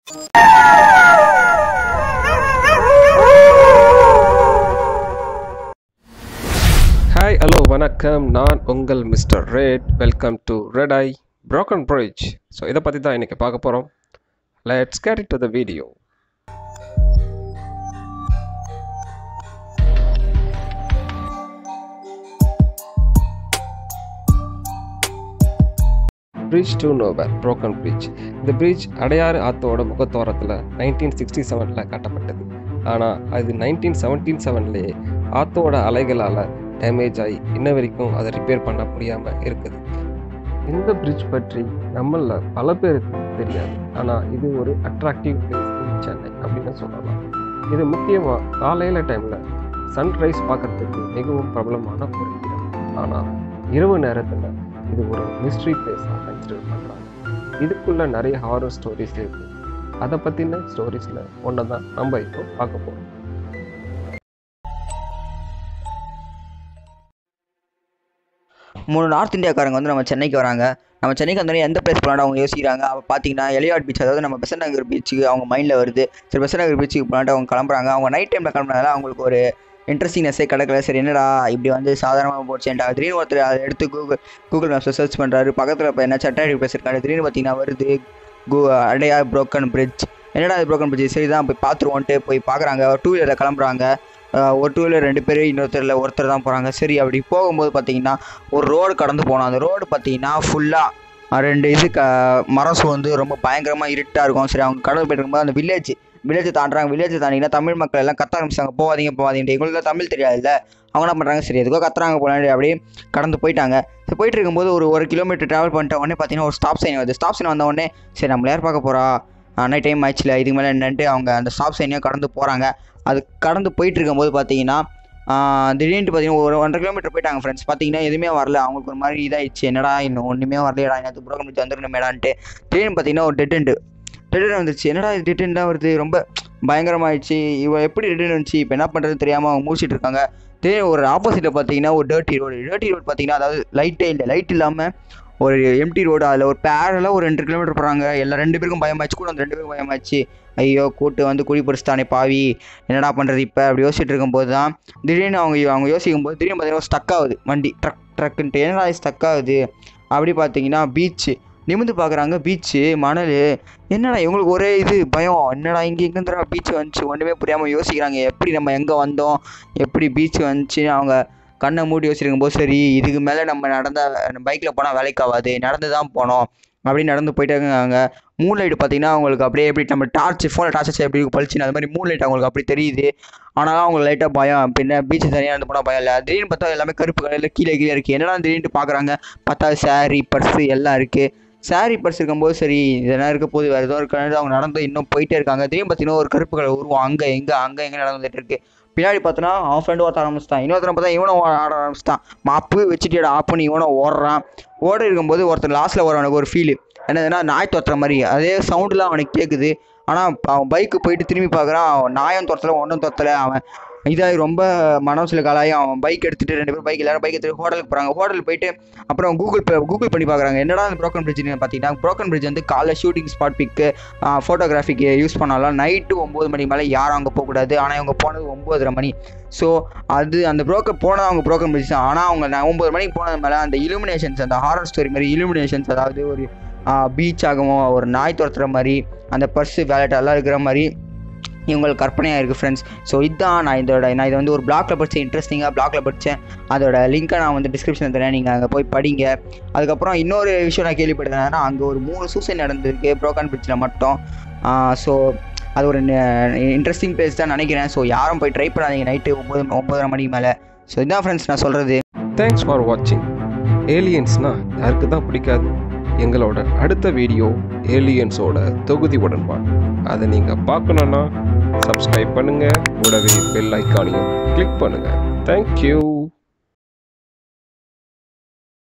hi hello வணக்கம் நான் உங்கள் mister red welcome to red I broken bridge so இதை பற்றி தான் இன்றைக்கி பார்க்க போகிறோம் let's get into the video bridge to nowhere broken bridge இந்த பிரிட்ஜ் அடையாறு ஆத்தோட முகத்தோரத்தில் நைன்டீன் சிக்ஸ்டி செவனில் கட்டப்பட்டது ஆனால் அது நைன்டீன் செவன்டீன் செவன்லேயே ஆத்தோட அலைகளால் டேமேஜ் ஆகி இன்ன வரைக்கும் அதை ரிப்பேர் பண்ண முடியாமல் இருக்குது இந்த பிரிட்ஜ் பற்றி நம்மள பல பேருக்கு தெரியாது ஆனால் இது ஒரு அட்ராக்டிவ் பிளேஸ் இன் சென்னை அப்படின்னு சொல்லலாம் இது முக்கியமாக காலையில் டைமில் சன்ரைஸ் பார்க்கறதுக்கு மிகவும் பிரபலமான ஒரு இடம் ஆனால் இரவு நேரத்தில் இது ஒரு மிஸ்ட்ரி பிளேஸாக கன்சிடர் பண்ணுறாங்க இதுக்குள்ள நிறைய ஹாரர் ஸ்டோரிஸ் இருக்கு அதை பற்றின ஸ்டோரிஸில் ஒன்று தான் நம்ம இப்போ பார்க்க போகிறோம் மூணு நார்த் இந்தியாக்காரங்க வந்து நம்ம சென்னைக்கு வராங்க நம்ம சென்னைக்கு வந்தோடனே எந்த பிளேஸ் போகலான்னு அவங்க யோசிக்கிறாங்க அப்போ பார்த்தீங்கன்னா எலியாட் பீச் அதாவது நம்ம பெசன் நகர் பீச்சுக்கு அவங்க மைண்டில் வருது சரி பெசன் நகர் பீச்சுக்கு போலான்ட்டு அவங்க கிளம்புறாங்க அவங்க நைட் டைமில் கிளம்புறதால அவங்களுக்கு ஒரு இன்ட்ரெஸ்டிங்னஸே கிடக்கல சரி என்னடா இப்படி வந்து சாதாரணமாக போச்சுட்டா திடீர்னு ஒருத்தர் அதை எடுத்து கூகுள் கூகுள் மேப்ஸை சர்ச் பண்ணுறாரு பக்கத்தில் இப்போ என்ன சட்டாடி பேசியிருக்காரு திடீர்னு பார்த்தீங்கன்னா வருது கூ அடையா broken bridge என்னடா இது broken bridge சரி தான் போய் பார்த்துருவோன்ட்டு போய் பார்க்குறாங்க டூ வீலரில் கிளம்புறாங்க ஆஹ் ஒரு டூ வீலர் ரெண்டு பேர் இன்னொருத்தரில் ஒருத்தர் தான் போகிறாங்க சரி அப்படி போகும்போது பார்த்தீங்கன்னா ஒரு ரோடு கடந்து போனோம் அந்த ரோடு பார்த்தீங்கன்னா ஃபுல்லாக ரெண்டு இது க மரம் வந்து ரொம்ப பயங்கரமாக இருட்டாக இருக்கும் சரி அவங்க கடந்து போயிட்டு இருக்கும்போது அந்த வில்லேஜ் வில்லேஜ் தாண்டுறாங்க வில்லேஜ் தாண்டிங்கன்னா தமிழ் மக்கள் எல்லாம் கத்த ஆரம்பிச்சாங்க போகாதீங்க போகாதீங்க எங்களுக்கு தமிழ் தெரியாதுல்ல அவங்க என்ன பண்ணுறாங்க சரி எதுக்கோ கத்துறாங்க போலான்னு அப்படியே கடந்து போயிட்டாங்க சரி போயிட்டு இருக்கும்போது ஒரு ஒரு கிலோமீட்டர் ட்ராவல் பண்ணிட்ட உடனே பார்த்தீங்கன்னா ஒரு ஸ்டாப் சைன் வருது ஸ்டாப் சைன் வந்த உடனே சரி நம்மள யார் பார்க்க போகிறா நைட் டைம் ஆச்சுல இதுக்கு மேலே என்னன்ட்டு அவங்க அந்த ஸ்டாப் சைனையும் கடந்து போகிறாங்க அது கடந்து போயிட்டு இருக்கும்போது பார்த்தீங்கன்னா ஆஹ் திடீர்னு பார்த்தீங்கன்னா ஒரு ஒன்றரை கிலோமீட்டர் போயிட்டாங்க ஃப்ரெண்ட்ஸ் பார்த்தீங்கன்னா எதுவுமே வரல அவங்களுக்கு ஒரு மாதிரி இதாகிடுச்சு என்னடா இன்னும் ஒன்றுமே வரலையடா எனக்கு புரோகம் முடிச்சு வந்துருக்கணுமேடான்ட்டு திடீர்னு பார்த்தீங்கன்னா ஒரு டெட் எண்டு டெட் எண்ட் வந்துருச்சு என்னடா இது டெட் எண்டாக வருது ரொம்ப பயங்கரமாயிடுச்சு இவ எப்படி டெட் எண்ட் வந்துச்சு இப்போ என்ன பண்ணுறதுன்னு தெரியாமல் அவங்க முடிச்சிட்டு இருக்காங்க திடீர்னு ஒரு ஆப்போசிட்டில் பார்த்தீங்கன்னா ஒரு டர்ட்டி ரோடு டர்ட்டி ரோடு பார்த்தீங்கன்னா அதாவது லைட்டே இல்லை லைட் இல்லாமல் ஒரு எம்டி ரோடு அதில் ஒரு பேரலாக ஒரு ரெண்டு கிலோமீட்டர் போகிறாங்க எல்லா ரெண்டு பேருக்கும் பயமாச்சு கூட அந்த ரெண்டு பேருக்கும் பயமாச்சு ஐயோ கூட்டு வந்து குடி பறிச்சுட்டானே பாவி என்னடா பண்ணுறது இப்போ அப்படி யோசிச்சுட்டு இருக்கும்போது தான் திடீர்னு அவங்க அவங்க யோசிக்கும் போது திடீர்னு பார்த்தீங்கன்னா ஸ்டக் ஆகுது வண்டி ட்ரக் ட்ரக்குன்ட்டு என்னடா ஸ்டக் ஆகுது அப்படி பார்த்தீங்கன்னா பீச்சு நிமிந்து பார்க்குறாங்க பீச்சு மணல் என்னடா இவங்களுக்கு ஒரே இது பயம் என்னடா இங்கே எங்கேருந்து பீச் வந்துச்சு ஒன்றுமே புரியாமல் யோசிக்கிறாங்க எப்படி நம்ம எங்கே வந்தோம் எப்படி பீச் வந்துச்சுன்னு அவங்க கண்ணை மூடி யோசிச்சிருக்கும் போது சரி இதுக்கு மேலே நம்ம நடந்த பைக்கில் போனால் வேலைக்கு ஆகாது நடந்து தான் போனோம் அப்படின்னு நடந்து போயிட்டே இருக்காங்க மூன் லைட் பார்த்தீங்கன்னா அவங்களுக்கு அப்படியே எப்படி நம்ம டார்ச் ஃபோனில் டார்ச் வச்சு எப்படி பளிச்சுன்னு அது மாதிரி மூன் லைட் அவங்களுக்கு அப்படி தெரியுது ஆனாலும் அவங்களுக்கு லைட்டாக பயம் பின்ன பீச் தனியாக இருந்து போனால் பயம் இல்லை திடீர்னு பார்த்தா எல்லாமே கருப்பு கலரில் கீழே கீழே இருக்குது என்னடா திடீர்னு பார்க்குறாங்க பார்த்தா சாரி பர்ஸு எல்லாம் இருக்குது சாரி பர்ஸ் இருக்கும்போது சரி இதெல்லாம் இருக்க போது வேறு ஏதோ இருக்கான்னு அவங்க நடந்து இன்னும் போயிட்டே இருக்காங்க திடீர்னு பார்த்தீங்கன்னா ஒரு கருப்பு கலர் உருவம் அங்கே எங்கே அங்கே எங்கே நடந்துட்டு இருக்கு பின்னாடி பார்த்தோன்னா அவன் ஃப்ரெண்டு ஓட்ட ஆரம்பிச்சிட்டான் இன்னொருத்தனை பார்த்தா இவனும் ஓட ஆட ஆரம்பிச்சிட்டான் மாப்பு வச்சுட்டு ஆப்புன்னு இவனும் ஓடுறான் ஓட இருக்கும்போது ஒருத்தர் லாஸ்ட்டில் வரவனுக்கு ஒரு ஃபீல் என்னதுன்னா நாய் துரத்துற மாதிரி அதே சவுண்டுலாம் அவனுக்கு கேட்குது ஆனால் அவன் பைக்கு போயிட்டு திரும்பி பார்க்குறான் அவன் நாயும் துரத்தல ஒன்றும் துரத்தல அவன் இதாகி ரொம்ப மனசில் காலாகி அவன் பைக் எடுத்துகிட்டு ரெண்டு பேரும் பைக் எல்லாரும் பைக் எடுத்துகிட்டு ஹோட்டலுக்கு போகிறாங்க ஹோட்டலுக்கு போயிட்டு அப்புறம் கூகுள் பே கூகுள் பண்ணி பார்க்குறாங்க என்னடா அந்த ப்ரோக்கன் பிரிட்ஜ்னு பார்த்தீங்கன்னா ப்ரோக்கன் பிரிட்ஜ் வந்து காலைல ஷூட்டிங் ஸ்பாட் பிக்கு ஃபோட்டோகிராஃபிக்கு யூஸ் பண்ணாலும் நைட்டு ஒம்பது மணிக்கு மேலே யாரும் அங்கே போகக்கூடாது ஆனால் இவங்க போனது ஒம்பதரை மணி ஸோ அது அந்த ப்ரோக்கர் போனது அவங்க ப்ரோக்கன் பிரிட்ஜ் தான் ஆனால் அவங்க ந- ஒம்பது மணிக்கு போனது மேலே அந்த இலுமினேஷன்ஸ் அந்த ஹாரர் ஸ்டோரி மாதிரி இலுமினேஷன்ஸ் அதாவது ஒரு பீச் ஆகவும் ஒரு நாய் துரத்துற மாதிரி அந்த பர்ஸு வேலட் எல்லாம் இருக்கிற மாதிரி இவங்களுக்கு கற்பனையாக இருக்குது ஃப்ரெண்ட்ஸ் ஸோ இதுதான் நான் இதோட நான் இதை வந்து ஒரு பிளாக்ல படித்தேன் இன்ட்ரெஸ்டிங்காக பிளாக்ல படித்தேன் அதோட லிங்க்கை நான் வந்து டிஸ்கிரிப்ஷனில் தரேன் நீங்கள் அங்கே போய் படிங்க அதுக்கப்புறம் இன்னொரு விஷயம் நான் கேள்விப்பட்டேன்னா அங்கே ஒரு மூணு சூசைட் நடந்திருக்கு ப்ரோக்கன் பிரிட்ஜில் மட்டும் ஸோ அது ஒரு இன்ட்ரெஸ்டிங் பிளேஸ் தான் நினைக்கிறேன் ஸோ யாரும் போய் ட்ரை பண்ணாதீங்க நைட்டு ஒம்பது ஒம்பதரை மணிக்கு மேலே ஸோ இதுதான் ஃப்ரெண்ட்ஸ் நான் சொல்கிறது தேங்க்ஸ் ஃபார் வாட்சிங் ஏலியன்ஸ்னா யாருக்கு தான் பிடிக்காது எங்களோட அடுத்த வீடியோ ஏலியன்ஸோட தொகுதி உடன்பாடு அதை நீங்கள் பார்க்கணுன்னா சப்ஸ்கிரைப் பண்ணுங்கள் கூடவே பெல் ஐக்கானையும் கிளிக் பண்ணுங்கள் தேங்க்யூ